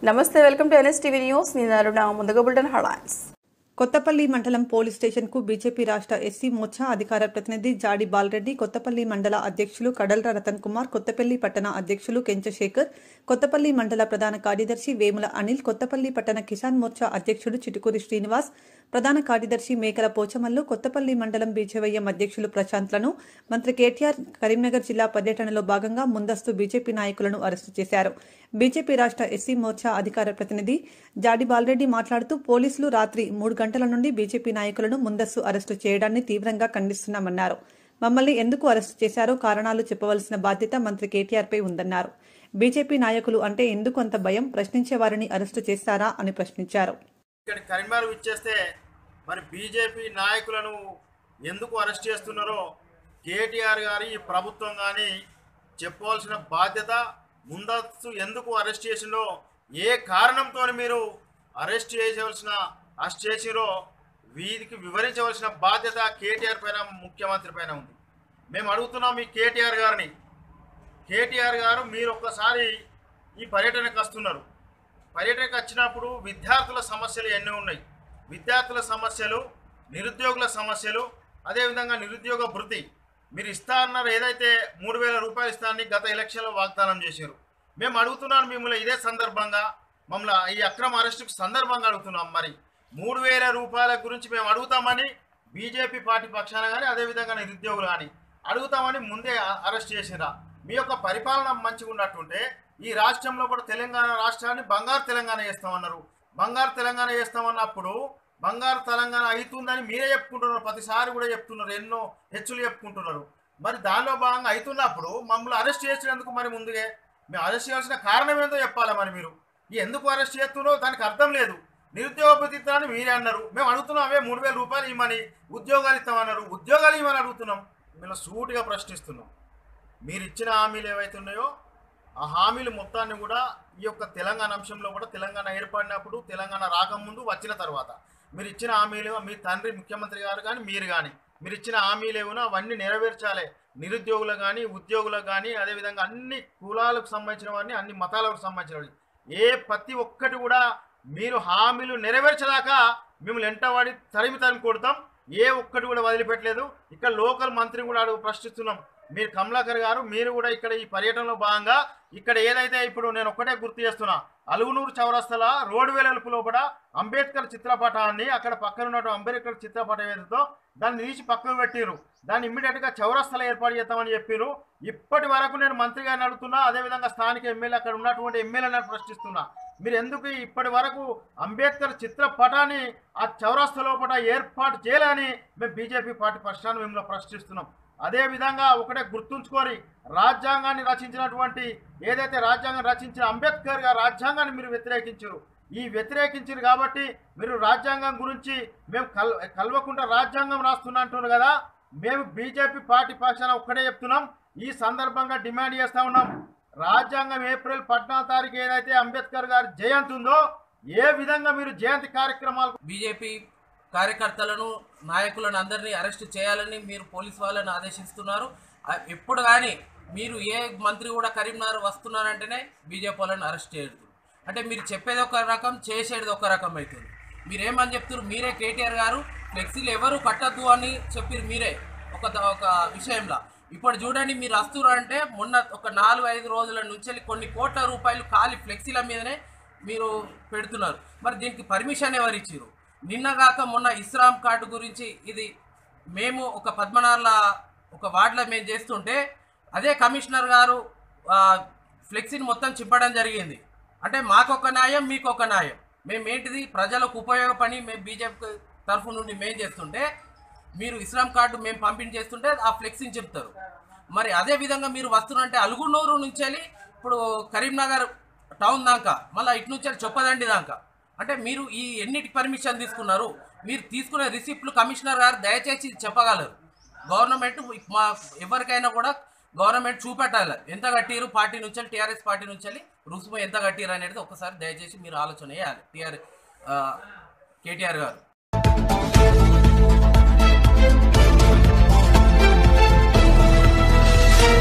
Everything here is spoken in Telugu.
నమస్తే వెల్కమ్ టు ఎన్ఎస్టీవీ న్యూస్ నేను అరుణ ముందుగా బుల్టన్ హెడ్లైన్స్ కొత్తపల్లి మండలం పోలీస్ స్టేషన్కు బీజేపీ రాష్ట్ర ఎస్సీ మోర్చా అధికార ప్రతినిధి జాడి బాలరెడ్డి కొత్తపల్లి మండల అధ్యక్షులు కడల్ర రతన్ కుమార్ కొత్తపల్లి పట్టణ అధ్యక్షులు కెంచశేఖర్ కొత్తపల్లి మండల ప్రధాన కార్యదర్శి వేముల అనిల్ కొత్తపల్లి పట్టణ కిసాన్ మోర్చా అధ్యక్షుడు చిటుకూరి శ్రీనివాస్ ప్రధాన కార్యదర్శి మేకల పోచమల్లు కొత్తపల్లి మండలం బీజేవైఎం అధ్యక్షులు ప్రశాంత్లను మంత్రి కేటీఆర్ కరీంనగర్ జిల్లా పర్యటనలో భాగంగా ముందస్తు బీజేపీ నాయకులను అరెస్టు చేశారు బీజేపీ రాష్ట్ర ఎస్సీ మోర్చా అధికార ప్రతినిధి జాడి బాలరెడ్డి మాట్లాడుతూ పోలీసులు రాత్రి మూడు గంటల నుండి బీజేపీ నాయకులను ముందస్తు అరెస్టు చేయడాన్ని తీవ్రంగా ఖండిస్తున్నామన్నారు మమ్మల్ని ఎందుకు అరెస్టు చేశారో కారణాలు చెప్పవలసిన బాధ్యత మంత్రి కేటీఆర్పై ఉందన్నారు బీజేపీ నాయకులు అంటే ఎందుకు అంత భయం ప్రశ్నించే వారిని అరెస్టు చేస్తారా అని ప్రశ్నించారు ఇక్కడ కరీంనగర్ ఇచ్చేస్తే మరి బీజేపీ నాయకులను ఎందుకు అరెస్ట్ చేస్తున్నారో కేటీఆర్ గారి ఈ ప్రభుత్వం కానీ చెప్పవలసిన బాధ్యత ముందస్తు ఎందుకు అరెస్ట్ చేసిండో ఏ కారణంతో మీరు అరెస్ట్ చేయవలసిన అరెస్ట్ చేసిరో వీరికి వివరించవలసిన బాధ్యత కేటీఆర్ పైన ముఖ్యమంత్రి పైన ఉంది మేము అడుగుతున్నాం ఈ కేటీఆర్ గారిని కేటీఆర్ గారు మీరు ఒక్కసారి ఈ పర్యటనకు వస్తున్నారు పర్యటనకు వచ్చినప్పుడు విద్యార్థుల సమస్యలు ఎన్ని ఉన్నాయి విద్యార్థుల సమస్యలు నిరుద్యోగుల సమస్యలు అదేవిధంగా నిరుద్యోగ భృతి మీరు ఇస్తా అన్నారు ఏదైతే మూడు వేల రూపాయలు ఇస్తారని గత ఎలక్షన్లో వాగ్దానం చేశారు మేము అడుగుతున్నాను మిమ్మల్ని ఇదే సందర్భంగా మమ్మల్ని ఈ అక్రమ అరెస్టుకు సందర్భంగా అడుగుతున్నాం మరి మూడు వేల రూపాయల గురించి మేము అడుగుతామని బీజేపీ పార్టీ పక్షాన కానీ అదేవిధంగా నిరుద్యోగులు కానీ అడుగుతామని ముందే అ- అరెస్ట్ చేసిరా మీ యొక్క పరిపాలన మంచిగా ఉన్నట్టుంటే ఈ రాష్ట్రంలో కూడా తెలంగాణ రాష్ట్రాన్ని బంగారు తెలంగాణ చేస్తామన్నారు బంగారు తెలంగాణ చేస్తామన్నప్పుడు బంగారు తెలంగాణ అవుతుందని మీరే చెప్పుకుంటున్నారు ప్రతిసారి కూడా చెప్తున్నారు ఎన్నో హెచ్చులు చెప్పుకుంటున్నారు మరి దానిలో భాగంగా అవుతున్నప్పుడు మమ్మల్ని అరెస్ట్ చేసినందుకు మరి ముందుగే మేము అరెస్ట్ చేయాల్సిన కారణం ఏందో చెప్పాలి మరి మీరు ఈ ఎందుకు అరెస్ట్ చేస్తున్నారో దానికి అర్థం లేదు నిరుద్యోగ ప్రతిత్వాన్ని మీరే అన్నారు మేము అడుగుతున్నాం అవే మూడు వేల రూపాయలు ఇవ్వమని ఉద్యోగాలు ఇస్తామన్నారు ఉద్యోగాలు ఇవ్వమని అడుగుతున్నాం మేము సూటిగా ప్రశ్నిస్తున్నాం మీరు ఇచ్చిన హామీలు ఏవైతే ఉన్నాయో ఆ హామీలు మొత్తాన్ని కూడా ఈ యొక్క తెలంగాణ అంశంలో కూడా తెలంగాణ ఏర్పడినప్పుడు తెలంగాణ రాకముందు వచ్చిన తర్వాత మీరు ఇచ్చిన హామీలు మీ తండ్రి ముఖ్యమంత్రి గారు కానీ మీరు కానీ మీరు ఇచ్చిన హామీలు ఏమైనా అవన్నీ నెరవేర్చాలి నిరుద్యోగులు కానీ ఉద్యోగులకు కానీ అదేవిధంగా అన్ని కులాలకు సంబంధించిన వారిని అన్ని మతాలకు సంబంధించిన వారిని ఏ ప్రతి ఒక్కటి కూడా మీరు హామీలు నెరవేర్చదాకా మిమ్మల్ని ఎంటవాడి తరిమి తరిమి కొడతాం ఏ ఒక్కటి కూడా వదిలిపెట్టలేదు ఇక్కడ లోకల్ మంత్రిని కూడా అడుగు ప్రశ్నిస్తున్నాం మీరు కమలాకర్ గారు మీరు కూడా ఇక్కడ ఈ పర్యటనలో భాగంగా ఇక్కడ ఏదైతే ఇప్పుడు నేను ఒక్కటే గుర్తు చేస్తున్నా అలుగునూరు చౌరస్తల రోడ్డు వేలపు లోపల అంబేద్కర్ చిత్రపటాన్ని అక్కడ పక్కన ఉన్న అంబేద్కర్ చిత్రపటం ఏదైతే దాన్ని తీసి పక్కకు పెట్టిరు దాన్ని ఇమ్మీడియట్గా చౌరస్తల ఏర్పాటు చేస్తామని చెప్పారు ఇప్పటి వరకు నేను మంత్రి గారిని అడుగుతున్నా అదేవిధంగా స్థానిక ఎమ్మెల్యే అక్కడ ఉన్నటువంటి ఎమ్మెల్యేలను ప్రశ్నిస్తున్నా మీరు ఎందుకు ఇప్పటి వరకు అంబేద్కర్ చిత్రపటాన్ని ఆ చౌరస్త లోపల ఏర్పాటు చేయాలని మేము బీజేపీ పార్టీ పక్షాన్ని మిమ్మల్ని ప్రశ్నిస్తున్నాం అదే విధంగా ఒకటే గుర్తుంచుకొని రాజ్యాంగాన్ని రచించినటువంటి ఏదైతే రాజ్యాంగం రచించిన అంబేద్కర్ గారు రాజ్యాంగాన్ని మీరు వ్యతిరేకించారు ఈ వ్యతిరేకించారు కాబట్టి మీరు రాజ్యాంగం గురించి మేము కల్ కల్వకుండా రాజ్యాంగం రాస్తున్నా అంటున్నారు కదా మేము బీజేపీ పార్టీ పక్షాన ఒక్కటే చెప్తున్నాం ఈ సందర్భంగా డిమాండ్ చేస్తా ఉన్నాం రాజ్యాంగం ఏప్రిల్ పద్నాలుగు తారీఖు ఏదైతే అంబేద్కర్ గారి జయంతి ఉందో ఏ విధంగా మీరు జయంతి కార్యక్రమాలు బీజేపీ కార్యకర్తలను నాయకులను అందరినీ అరెస్ట్ చేయాలని మీరు పోలీస్ వాళ్ళని ఆదేశిస్తున్నారు ఆ, ఎప్పుడు కానీ మీరు ఏ మంత్రి కూడా కరీంనగర్ వస్తున్నారంటేనే బీజేపీ వాళ్ళని అరెస్ట్ చేయదు అంటే మీరు చెప్పేది ఒక రకం చేసేది ఒక రకం అవుతుంది మీరేమని చెప్తున్నారు మీరే కేటీఆర్ గారు ఫ్లెక్సీలు ఎవరు కట్టద్దు అని చెప్పారు మీరే ఒక ద- ఒక విషయంలో ఇప్పుడు చూడండి మీరు వస్తున్నారు అంటే మొన్న ఒక నాలుగు ఐదు రోజుల నుంచి కొన్ని కోట్ల రూపాయలు ఖాళీ ఫ్లెక్సీల మీదనే మీరు పెడుతున్నారు మరి దీనికి పర్మిషన్ ఎవరు ఇచ్చారు నిన్నగాక మొన్న ఇస్రాం కార్డు గురించి ఇది మేము ఒక పద్మనార్ల ఒక వార్డులో మేము చేస్తుంటే అదే కమిషనర్ గారు ఆ, ఫ్లెక్సీని మొత్తం చింపడం జరిగింది అంటే మాకొక న్యాయం మీకొక న్యాయం మేము ఏంటిది ప్రజలకు ఉపయోగపడి మేము బీజేపీ తరఫు నుండి మేము చేస్తుంటే మీరు ఇస్లాం కార్డు మేము పంపిణీ చేస్తుంటే ఆ ఫ్లెక్సీని చెప్తారు మరి అదే విధంగా మీరు వస్తున్నారంటే అలుగునూరు నుంచి వెళ్ళి ఇప్పుడు కరీంనగర్ టౌన్ దాకా మళ్ళీ ఇటు నుంచి వెళ్ళి చొప్పదండి దాకా అంటే మీరు ఈ ఎన్నిటికి పర్మిషన్ తీసుకున్నారు మీరు తీసుకునే రిసిప్ట్లు కమిషనర్ గారు దయచేసి చెప్పగలరు గవర్నమెంట్ మా ఎవరికైనా కూడా గవర్నమెంట్ చూపెట్టాలి ఎంత కట్టిరు పార్టీ నుంచి టీఆర్ఎస్ పార్టీ నుంచి రుసుము ఎంత కట్టిరు అనేది ఒకసారి దయచేసి మీరు ఆలోచన చేయాలి టీఆర్ కేటీఆర్ గారు